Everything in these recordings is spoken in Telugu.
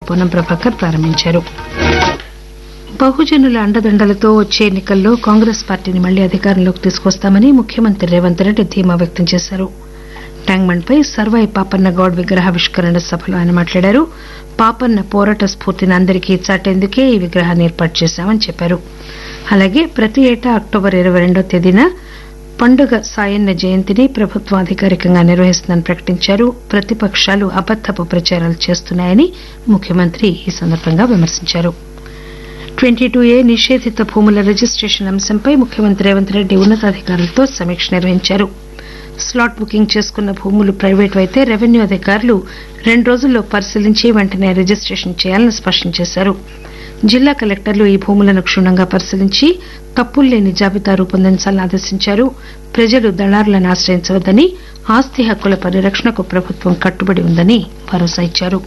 పొన్నం ప్రభాకర్ ప్రారంభించారు బహుజనుల అండదండలతో వచ్చే ఎన్నికల్లో కాంగ్రెస్ పార్టీని మళ్లీ అధికారంలోకి తీసుకొస్తామని ముఖ్యమంత్రి రేవంత్ రెడ్డి ధీమా వ్యక్తం చేశారు ట్యాంక్బండ్ పై సర్వాయి పాపన్న గౌడ్ విగ్రహావిష్కరణ సభలో ఆయన మాట్లాడారు పాపన్న పోరాట స్ఫూర్తిని అందరికీ చాటేందుకే ఈ విగ్రహాన్ని ఏర్పాటు చేశామని చెప్పారు అలాగే ప్రతి ఏటా అక్టోబర్ ఇరవై రెండో తేదీన పండుగ సాయన్న జయంతిని ప్రభుత్వం అధికారికంగా నిర్వహిస్తుందని ప్రకటించారు ప్రతిపక్షాలు అబద్దపు ప్రచారాలు చేస్తున్నాయని ముఖ్యమంత్రి ఈ సందర్భంగా విమర్శించారు ట్వంటీ టూ ఏ నిషేధిత భూముల రిజిస్టేషన్ అంశంపై ముఖ్యమంత్రి రేవంత్ రెడ్డి ఉన్నతాధికారులతో సమీక్ష నిర్వహించారు స్లాట్ బుకింగ్ చేసుకున్న భూములు ప్రైవేటు అయితే రెవెన్యూ అధికారులు రెండు రోజుల్లో పరిశీలించి వెంటనే రిజిస్టేషన్ చేయాలని స్పష్టం చేశారు జిల్లా కలెక్టర్లు ఈ భూములను క్షుణ్ణంగా పరిశీలించి తప్పులు లేని జాబితా రూపొందించాలని ఆదేశించారు ప్రజలు దళారులను ఆశ్రయించవద్దని ఆస్తి హక్కుల పరిరక్షణకు ప్రభుత్వం కట్టుబడి ఉందని భరోసా ఇచ్చారు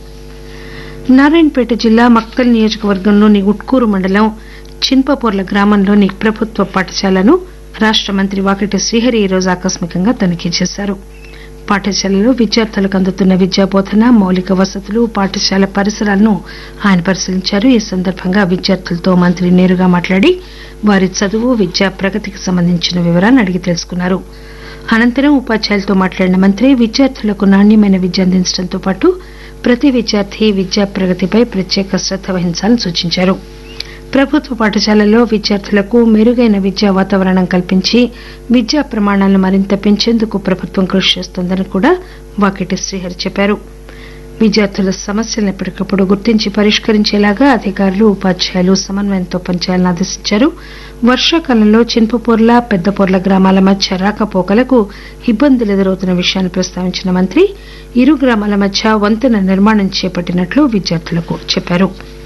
నారాయణపేట జిల్లా మక్తల్ నియోజకవర్గంలోని ఉట్కూరు మండలం చిన్పపూర్ల గ్రామంలోని ప్రభుత్వ పాఠశాలను రాష్ట మంత్రి వాకటి శ్రీహరి ఈరోజు ఆకస్మికంగా తనిఖీ చేశారు పాఠశాలలో విద్యార్థులకు అందుతున్న విద్యాబోధన మౌలిక వసతులు పాఠశాల పరిసరాలను ఆయన పరిశీలించారు ఈ సందర్భంగా విద్యార్థులతో మంత్రి నేరుగా మాట్లాడి వారి చదువు విద్యా ప్రగతికి సంబంధించిన వివరాలను అడిగి తెలుసుకున్నారు అనంతరం ఉపాధ్యాయులతో మాట్లాడిన మంత్రి విద్యార్థులకు నాణ్యమైన విద్య అందించడంతో పాటు ప్రతి విద్యార్థి విద్యా ప్రగతిపై ప్రత్యేక శ్రద్ద వహించాలని సూచించారు ప్రభుత్వ పాఠశాలల్లో విద్యార్థులకు మెరుగైన విద్యా వాతావరణం కల్పించి విద్యా ప్రమాణాలను మరింత పెంచేందుకు ప్రభుత్వం కృషి చేస్తోందని కూడా వాకిటి శ్రీహరి చెప్పారు విద్యార్థుల సమస్యలను ఎప్పటికప్పుడు గుర్తించి పరిష్కరించేలాగా అధికారులు ఉపాధ్యాయులు సమన్వయంతో పనిచేయాలని ఆదేశించారు వర్షాకాలంలో చింపపూర్ల పెద్దపూర్ల గ్రామాల మధ్య రాకపోకలకు ఇబ్బందులు ఎదురవుతున్న విషయాన్ని ప్రస్తావించిన మంత్రి ఇరు గ్రామాల మధ్య వంతెన నిర్మాణం చేపట్టినట్లు విద్యార్థులకు చెప్పారు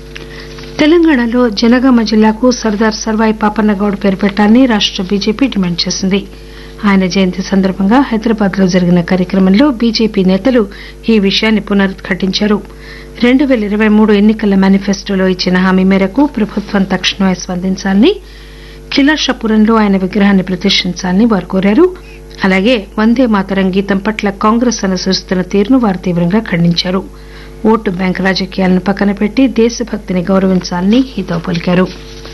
తెలంగాణలో జనగామ జిల్లాకు సర్దార్ సర్వాయి పాపన్న గౌడ్ పేరు పెట్టాలని రాష్ట బీజేపీ డిమాండ్ చేసింది ఆయన జయంతి సందర్భంగా హైదరాబాద్ లో జరిగిన కార్యక్రమంలో బీజేపీ నేతలు ఈ విషయాన్ని పునరుద్ఘాటించారు రెండు పేల ఇరవై మూడు ఎన్నికల మేనిఫెస్టోలో ఇచ్చిన హామీ మేరకు ప్రభుత్వం తక్షణమే స్పందించాలని ఖిలాషాపురంలో ఆయన విగ్రహాన్ని ప్రతిష్ఠించాలని వారు కోరారు అలాగే వందే మాతరం గీతం పట్ల కాంగ్రెస్ అనుసరిస్తున్న తీరును వారు తీవ్రంగా ఖండించారు ఓటు బ్యాంక్ రాజకీయాలను పక్కన పెట్టి దేశభక్తిని గౌరవించాలని హితవు పలికారు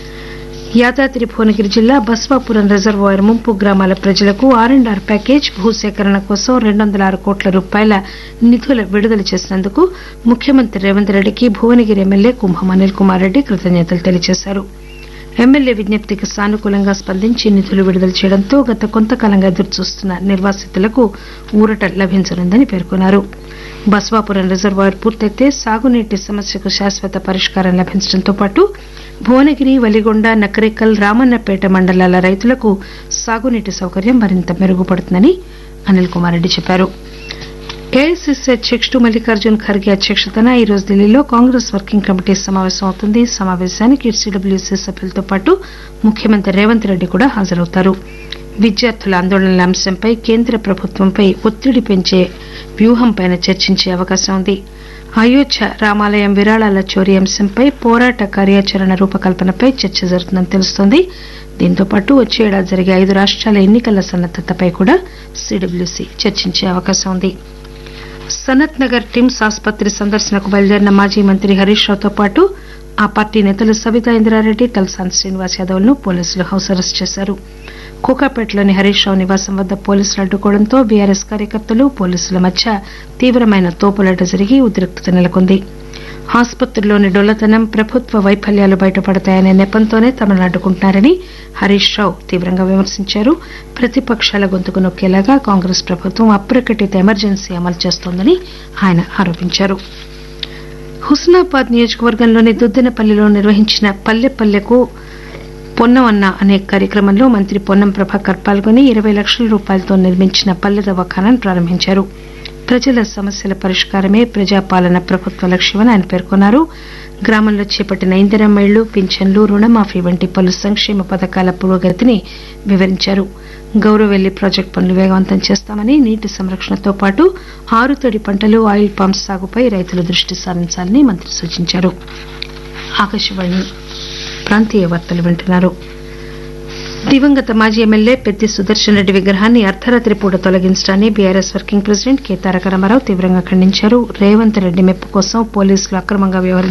యాదాద్రి భువనగిరి జిల్లా బస్వాపురం రిజర్వాయర్ ముంపు గ్రామాల ప్రజలకు ఆర్ అండ్ ఆర్ ప్యాకేజ్ భూసేకరణ కోసం రెండు వందల ఆరు కోట్ల రూపాయల నిధులు విడుదల చేసినందుకు ముఖ్యమంత్రి రేవంత్ రెడ్డికి భువనగిరి ఎమ్మెల్యే కుంభం అనిల్ కుమార్ రెడ్డి కృతజ్ఞతలు తెలియజేశారు ఎమ్మెల్యే విజ్ఞప్తికి సానుకూలంగా స్పందించి నిధులు విడుదల చేయడంతో గత కొంతకాలంగా ఎదురుచూస్తున్న నిర్వాసితులకు ఊరట లభించనుందని పేర్కొన్నారు బస్వాపురం రిజర్వాయర్ పూర్తయితే సాగునీటి సమస్యకు శాశ్వత పరిష్కారం లభించడంతో పాటు భువనగిరి వలిగొండ నకరేకల్ రామన్నపేట మండలాల రైతులకు సాగునీటి సౌకర్యం మరింత మెరుగుపడుతుందని అనిల్ కుమార్ రెడ్డి చెప్పారు ఏఐసిసి అధ్యకుడు మల్లికార్జున్ ఖర్గే అధ్యక్షతన ఈ రోజు ఢిల్లీలో కాంగ్రెస్ వర్కింగ్ కమిటీ సమావేశం అవుతుంది సమావేశానికి సిడబ్ల్యూసీ సభ్యులతో పాటు ముఖ్యమంత్రి రేవంత్ రెడ్డి కూడా హాజరవుతారు విద్యార్థుల ఆందోళనల అంశంపై కేంద్ర ప్రభుత్వంపై ఒత్తిడి పెంచే వ్యూహంపై చర్చించే అవకాశం ఉంది అయోధ్య రామాలయం విరాళాల చోరీ అంశంపై పోరాట కార్యాచరణ రూపకల్పనపై చర్చ జరుగుతుందని తెలుస్తోంది దీంతో పాటు వచ్చే ఏడాది జరిగే ఐదు రాష్ట్రాల ఎన్నికల సన్నద్దతపై కూడా సిడబ్ల్యూసీ చర్చించే అవకాశం ఉంది సనత్ నగర్ టిమ్స్ ఆసుపత్రి సందర్శనకు బయలుదేరిన మాజీ మంత్రి హరీష్ రావుతో పాటు ఆ పార్టీ నేతలు సబితా ఇంద్రారెడ్డి తలసాని శ్రీనివాస్ యాదవ్ ను పోలీసులు హౌస్ అరెస్ట్ చేశారు కోకాపేటలోని హరీష్ రావు నివాసం వద్ద పోలీసులు అడ్డుకోవడంతో బీఆర్ఎస్ కార్యకర్తలు పోలీసుల మధ్య తీవ్రమైన తోపులాట జరిగి ఉద్రిక్తత నెలకొంది ఆసుపత్రిలోని డొల్లతనం ప్రభుత్వ వైఫల్యాలు బయటపడతాయనే నెపంతోనే తమను అడ్డుకుంటున్నారని హరీష్ రావు తీవ్రంగా విమర్శించారు ప్రతిపక్షాల గొంతుకు నొక్కేలాగా కాంగ్రెస్ ప్రభుత్వం అప్రకటిత ఎమర్జెన్సీ అమలు చేస్తోందని ఆయన ఆరోపించారు హుస్నాబాద్ నియోజకవర్గంలోని దుద్దెనపల్లిలో నిర్వహించిన పల్లె పల్లెకు పొన్నమన్న అనే కార్యక్రమంలో మంత్రి పొన్నం ప్రభాకర్ పాల్గొని ఇరవై లక్షల రూపాయలతో నిర్మించిన పల్లె దవాఖానాను ప్రారంభించారు ప్రజల సమస్యల పరిష్కారమే ప్రజాపాలన ప్రభుత్వ లక్ష్యమని ఆయన పేర్కొన్నారు గ్రామంలో చేపట్టిన ఇందిరమ్మ ఇళ్లు పింఛన్లు రుణమాఫీ వంటి పలు సంక్షేమ పథకాల పురోగతిని వివరించారు గౌరవెల్లి ప్రాజెక్టు పనులు వేగవంతం చేస్తామని నీటి సంరక్షణతో పాటు ఆరుతడి పంటలు ఆయిల్ పామ్ సాగుపై రైతులు దృష్టి సారించాలని మంత్రి సూచించారు ఆకాశవాణి ప్రాంతీయ వార్తలు వింటున్నారు దివంగత మాజీ ఎమ్మెల్యే పెద్ది సుదర్శన్ రెడ్డి విగ్రహాన్ని అర్ధరాత్రి పూట తొలగించడాన్ని BRS working president K Taraka Ramarao తీవ్రంగా ఖండించారు రేవంత్ రెడ్డి మెప్పు కోసం పోలీసులు అక్రమంగా వ్యవహరించారు